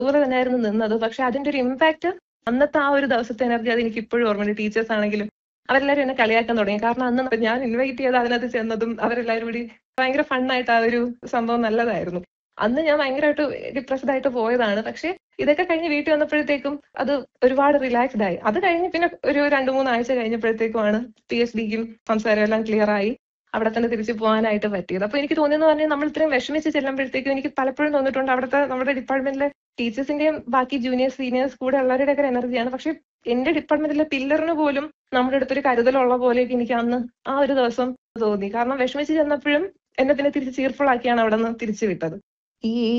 അതുപോലെ തന്നെയായിരുന്നു നിന്നത് പക്ഷെ അതിന്റെ ഒരു ഇമ്പാക്ട് അന്നത്തെ ആ ഒരു ദിവസത്തെ എനർജി അത് എനിക്ക് ഇപ്പോഴും ഓർമ്മയുണ്ട് ടീച്ചേഴ്സ് ആണെങ്കിലും അവരെല്ലാവരും എന്നെ കളിയാക്കാൻ തുടങ്ങി കാരണം അന്ന് ഞാൻ ഇൻവൈറ്റ് ചെയ്ത് അതിനകത്ത് ചെന്നതും അവരെല്ലാവരും കൂടി ഭയങ്കര ഫണ്ണായിട്ട് ആ ഒരു സംഭവം നല്ലതായിരുന്നു അന്ന് ഞാൻ ഭയങ്കരമായിട്ട് ഡിപ്രസ്ഡ് ആയിട്ട് പോയതാണ് പക്ഷെ ഇതൊക്കെ കഴിഞ്ഞ് വീട്ടിൽ വന്നപ്പോഴത്തേക്കും അത് ഒരുപാട് റിലാക്സ്ഡ് ആയി അത് കഴിഞ്ഞ് പിന്നെ ഒരു രണ്ടു മൂന്ന് ആഴ്ച കഴിഞ്ഞപ്പോഴത്തേക്കുമാണ് പി എച്ച് ഡിക്കും സംസാരം എല്ലാം ക്ലിയർ ആയി അവിടെ തന്നെ തിരിച്ചു പോകാനായിട്ട് പറ്റിയത് അപ്പൊ എനിക്ക് തോന്നിയെന്ന് പറഞ്ഞാൽ നമ്മൾ ഇത്രയും വിഷമിച്ച് ചെല്ലുമ്പോഴത്തേക്കും എനിക്ക് പലപ്പോഴും തോന്നിയിട്ടുണ്ട് അവിടുത്തെ നമ്മുടെ ഡിപ്പാർട്ട്മെന്റിലെ ടീച്ചേഴ്സിന്റെയും ബാക്കി ജൂനിയേഴ്സ് സീനിയേഴ്സ് കൂടെ ഉള്ളവരുടെ ഒക്കെ എനർജിയാണ് പക്ഷെ എന്റെ ഡിപ്പാർട്ട്മെന്റിലെ പില്ലറിന് പോലും നമ്മുടെ അടുത്തൊരു കരുതലുള്ള പോലെയൊക്കെ എനിക്ക് അന്ന് ആ ഒരു ദിവസം തോന്നി കാരണം വിഷമിച്ച് ചെന്നപ്പോഴും എന്നെ പിന്നെ തിരിച്ച് ചീർഫുൾ ആക്കിയാണ് അവിടെ നിന്ന് തിരിച്ചു വിട്ടത് ഈ